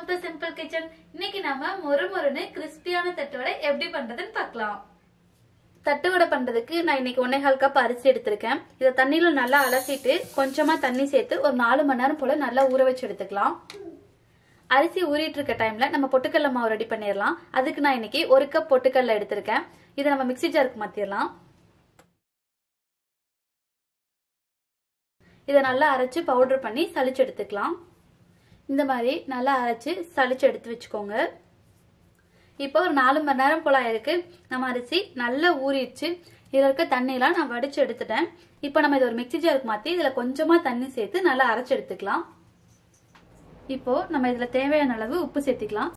to simple kitchen இன்னைக்கு நாம மொறு மொறுன்னு கிறிஸ்பியான தட்டுவடை எப்படி பண்றதுன்னு பார்க்கலாம் தட்டுவடை பண்றதுக்கு நான் இன்னைக்கு ஒன்னே கால் கப் அரிசி எடுத்திருக்கேன் இதை தண்ணியில நல்லா அலசிட்டு கொஞ்சமா தண்ணி சேர்த்து ஒரு நாலு மணி நேரம் போல நல்லா ஊற வச்சு எடுத்துக்கலாம் அரிசி ஊறிட்டு இருக்க டைம்ல நம்ம பொட்டுக்கடலை மாவு ரெடி பண்ணிடலாம் அதுக்கு நான் இன்னைக்கு ஒரு கப் பொட்டுக்கடலை எடுத்திருக்கேன் இதை நம்ம மிக்ஸி ஜாருக்கு மாத்திரலாம் இதை நல்லா அரைச்சு பவுடர் பண்ணி சளிச்சு எடுத்துக்கலாம் இந்த மாதிரி நல்லா அரைச்சு சளிச்சு எடுத்து வச்சுக்கோங்க இப்போ ஒரு நாலு மணி நேரம் போல ஆயிருக்கு நம்ம அரிசி நல்லா ஊறிடுச்சு இதில் இருக்க தண்ணியெல்லாம் நான் வடிச்சு எடுத்துட்டேன் இப்போ நம்ம இதை ஒரு மிக்ஸி ஜாருக்கு மாற்றி இதில் கொஞ்சமாக தண்ணி சேர்த்து நல்லா அரைச்சு எடுத்துக்கலாம் இப்போ நம்ம இதில் தேவையான அளவு உப்பு சேர்த்துக்கலாம்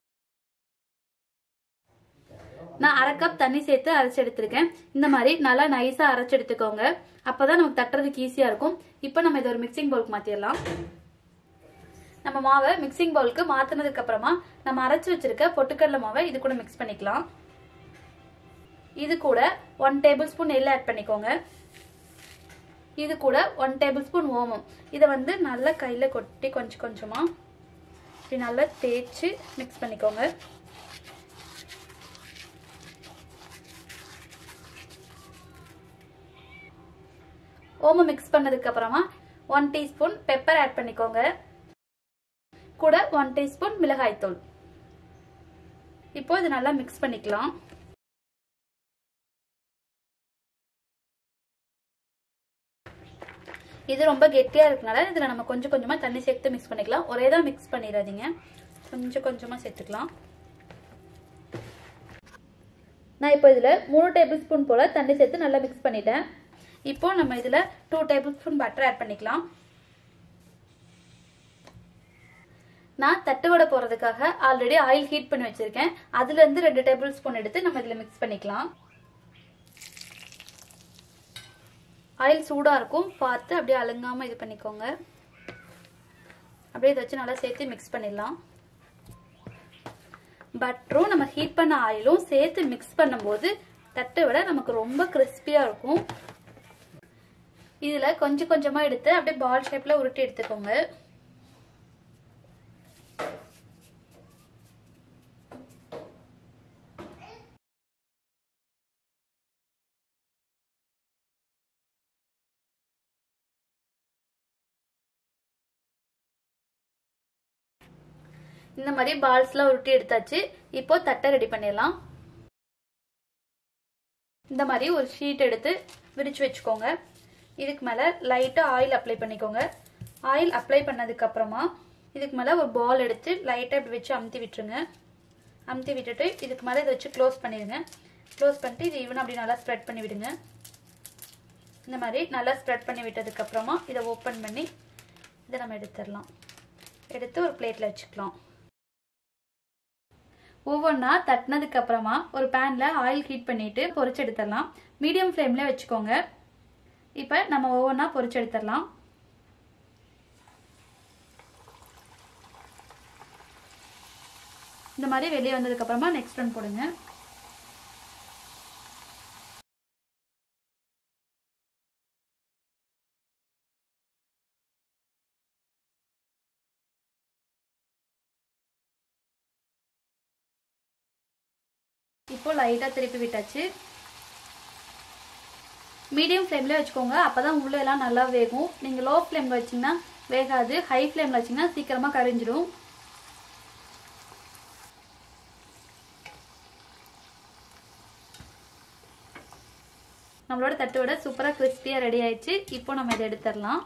நான் அரை கப் தண்ணி சேர்த்து அரைச்சு எடுத்திருக்கேன் இந்த மாதிரி நல்லா நைஸா அரைச்சு எடுத்துக்கோங்க அப்பதான் நமக்கு தட்டுறதுக்கு ஈஸியா இருக்கும் இப்போ நம்ம இதை ஒரு மிக்சிங் பவுலுக்கு மாத்திடலாம் நம்ம மாவை மிக்சிங் பவுலுக்கு மாத்தினதுக்கு அப்புறமா நம்ம அரைச்சு வச்சிருக்க பொட்டுக்கடலை மாவை இது கூட மிக்ஸ் பண்ணிக்கலாம் இது கூட ஒன் டேபிள் ஸ்பூன் எள்ளு ஆட் பண்ணிக்கோங்க இது கூட ஒன் டேபிள் ஸ்பூன் ஓமம் இதை வந்து நல்லா கையில கொட்டி கொஞ்சம் கொஞ்சமா இப்படி நல்லா தேய்ச்சி மிக்ஸ் பண்ணிக்கோங்க ஓமம் மிக்ஸ் பண்ணதுக்கு அப்புறமா ஒன் டீஸ்பூன் பெப்பர் ஆட் பண்ணிக்கோங்க கூட ஒன் டீஸ்பூன் மிளகாய் தூள் இப்போ இது நல்லா மிக்ஸ் பண்ணிக்கலாம் இது ரொம்ப கெட்டியா இருக்கனால இதுல நம்ம கொஞ்சம் கொஞ்சமா தண்ணி சேர்த்து மிக்ஸ் பண்ணிக்கலாம் ஒரே தான் மிக்ஸ் பண்ணிடாதீங்க கொஞ்சம் கொஞ்சமா சேர்த்துக்கலாம் நான் இப்போ இதுல மூணு டேபிள் ஸ்பூன் போல தண்ணி சேர்த்து நல்லா மிக்ஸ் பண்ணிட்டேன் இப்போ நம்ம இதுல two tablespoon butter add பண்ணிக்கலாம் நான் தட்டுவடை போறதுக்காக ஆல்ரெடி ஆயில் ஹீட் பண்ணி வச்சிருக்கேன் அதுல இருந்து ரெண்டு டேபிள் ஸ்பூன் எடுத்து நம்ம இதுல மிக்ஸ் பண்ணிக்கலாம் ஆயில் சூடா இருக்கும் பார்த்து அப்படியே அழுங்காம இது பண்ணிக்கோங்க அப்படியே இதை வச்சு நல்லா சேர்த்து மிக்ஸ் பண்ணிடலாம் பட்டரும் நம்ம ஹீட் பண்ண ஆயிலும் சேர்த்து மிக்ஸ் பண்ணும்போது தட்டை விட நமக்கு ரொம்ப கிறிஸ்பியா இருக்கும் இதுல கொஞ்சம் கொஞ்சமா எடுத்து அப்படியே பால் ஷேப்ல உருட்டி எடுத்துக்கோங்க இந்த மாதிரி பால்ஸ்லாம் உருட்டி எடுத்தாச்சு இப்போ தட்டை ரெடி பண்ணிடலாம் இந்த மாதிரி ஒரு ஷீட் எடுத்து விரிச்சு வச்சுக்கோங்க இதுக்கு மேலே லைட்டாக ஆயில் அப்ளை பண்ணிக்கோங்க ஆயில் அப்ளை பண்ணதுக்கு அப்புறமா இதுக்கு மேலே ஒரு பால் எடுத்து லைட்டாக இப்படி வச்சு அமுத்தி விட்டுருங்க அமுத்தி விட்டுட்டு இதுக்கு மேலே இதை வச்சு க்ளோஸ் பண்ணிடுங்க க்ளோஸ் பண்ணிட்டு இது ஈவன் அப்படி நல்லா ஸ்ப்ரெட் பண்ணி விடுங்க இந்த மாதிரி நல்லா ஸ்ப்ரெட் பண்ணி விட்டதுக்கு அப்புறமா இதை ஓப்பன் பண்ணி இதை நம்ம எடுத்துடலாம் எடுத்து ஒரு பிளேட்டில் வச்சுக்கலாம் ஒவ்வொன்றா தட்டினதுக்கு அப்புறமா ஒரு பேன்ல ஆயில் ஹீட் பண்ணிட்டு பொரிச்சு எடுத்துடலாம் மீடியம் ஃப்ளேம்ல வச்சுக்கோங்க இப்போ நம்ம ஒவ்வொன்றா பொரிச்சு எடுத்துடலாம் இந்த மாதிரி வெளியே வந்ததுக்கு அப்புறமா நெக்ஸ்ட் ஒன் போடுங்க இப்போ லைட்டாக திருப்பி விட்டாச்சு மீடியம் ஃப்ளேமில் வச்சுக்கோங்க அப்போ தான் உள்ளே எல்லாம் நல்லா வேகும் நீங்கள் லோ ஃப்ளேமில் வச்சிங்கன்னா வேகாது ஹை ஃப்ளேமில் வச்சிங்கன்னா சீக்கிரமாக கரைஞ்சிரும் நம்மளோட தட்டு விட சூப்பராக கிறிஸ்பியாக ரெடி ஆயிடுச்சு இப்போ நம்ம இதை எடுத்துடலாம்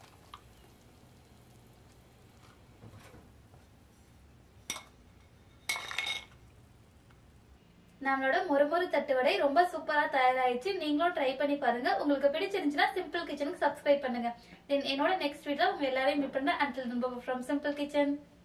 நம்மளோட மொறுமொறு தட்டுவடை ரொம்ப சூப்பரா தயாராயிடுச்சு நீங்களும் ட்ரை பண்ணி பாருங்க உங்களுக்கு பிடிச்சிருந்துச்சுன்னா சிம்பிள் கிச்சனுக்கு சப்ஸ்கிரைப் பண்ணுங்க தென் என்னோட நெக்ஸ்ட் வீடியோ உங்க எல்லாரையும் மீட் பண்றேன் அண்டில் ஃப்ரம் சிம்பிள் கிச்சன்